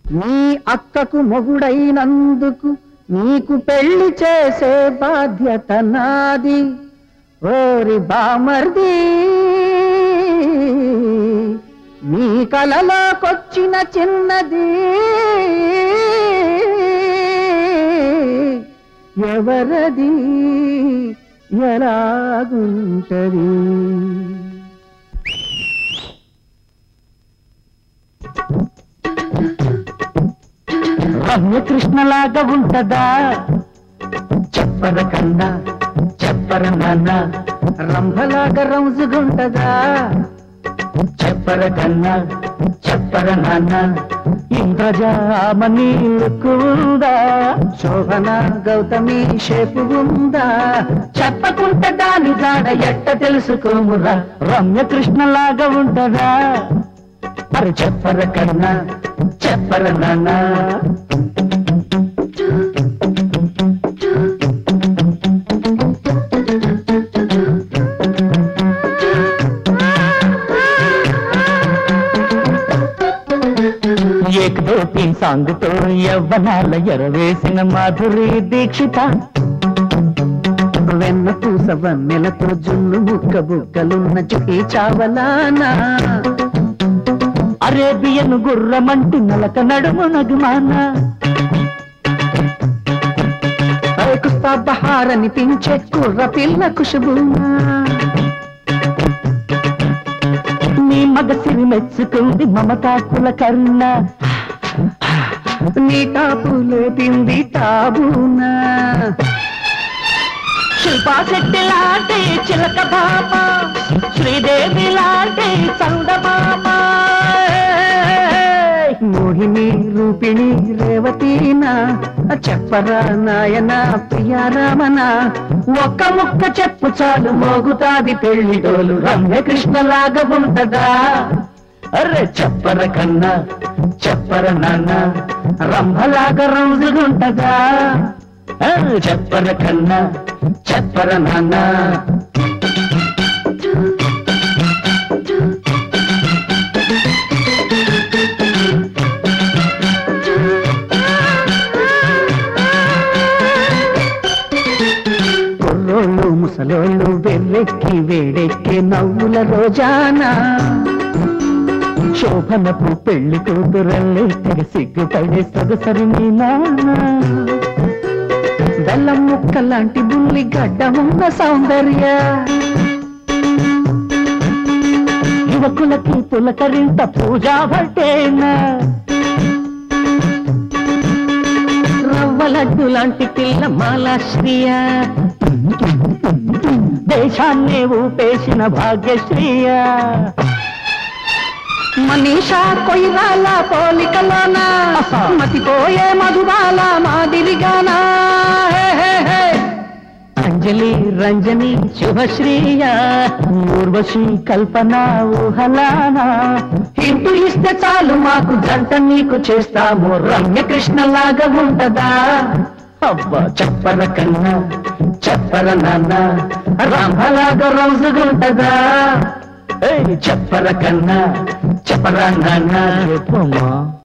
నీ అక్కకు మొగుడైనందుకు నీకు పెళ్లి చేసే బాధ్యత నాది ఓరి బామర్ది నీ కలలోకొచ్చిన చిన్నది ఎవరది ఎలాగుంటది రమ్యకృష్ణలాగా ఉంటదా చెప్పర కన్నా చెప్పర నాన్న రంభలాగా రంజుగుంటదా చెప్పర కన్నా చెప్పర నాన్న ఇంద్రజామని ఉందా శోభన గౌతమి షేపు ఉందా చెప్పకుంటే దాని జాడ ఎట్ట తెలుసుకోమురా రమ్యకృష్ణలాగా ఉంటదా మరి చెప్పర కన్నా చెప్పర నాన్న ఏక్ దో తీన్ సాంగ్ తో యవ్వనాల ఎరవేసిన మాధురి దీక్షిత వెన్న పూస వన్నెలతో జున్ను ముక్క బుగ్గలున్న చుకి చావలానా అరేబియన్ గుర్రమంటి నలక నడుము నగుమానా కుస్తా బహార్ అనిపించే కుర్ర పిల్ల కుషుబునా నీ మగ సిరి మెచ్చుకుంది మమతాకుల కరుణ నీ టాపులే తింది టాబునా శిల్పా శెట్టి లాంటి చిలక భామ శ్రీదేవి లాంటి చందమామ మోహిని రూపిణి రేవతీనా చెప్పరా నాయన ప్రియారామన ఒక్క ముక్క చెప్పు చాలు మోగుతాది పెళ్లి డోలు రమ్యకృష్ణలాగా ఉంటదా అరే చెప్పర కన్నా చెప్పర నాన్న రంభలాగా రోజులుంటదా ఆ, చెప్పర కన్నా చెప్పర నాన్న కుర్రోళ్ళు ముసలోళ్ళు వెర్రెక్కి వేడెక్కి నవ్వుల రోజానా శోభనపు పెళ్లి కూతురల్లే తెగ సిగ్గుపడే సొగసరి మీ నాన్న బెల్లం ముక్క లాంటి బుల్లి గడ్డ ఉన్న సౌందర్య యువకులకి పులకరింత పూజా భట్టేనా రవ్వ లడ్డు లాంటి పిల్ల మాలాశ్రియ దేశాన్ని ఊపేసిన భాగ్యశ్రీయ మనీషా కొయ్యాల పోలికలోన మతిపోయే మధురాల మాదిరిగానా హే, హే, హే. అంజలి రంజని శుభశ్రీయ ఊర్వశి కల్పన ఊహలానా ఇంటూ ఇస్తే చాలు మాకు జంట నీకు చేస్తాము రమ్యకృష్ణలాగా ఉంటదా అబ్బా చెప్పర కన్నా చెప్పర నాన్న రంభలాగా రోజుగుంటదా ఏయ్, చెప్పర కన్నా చెప్పరా నాన్న చెప్పమ్మా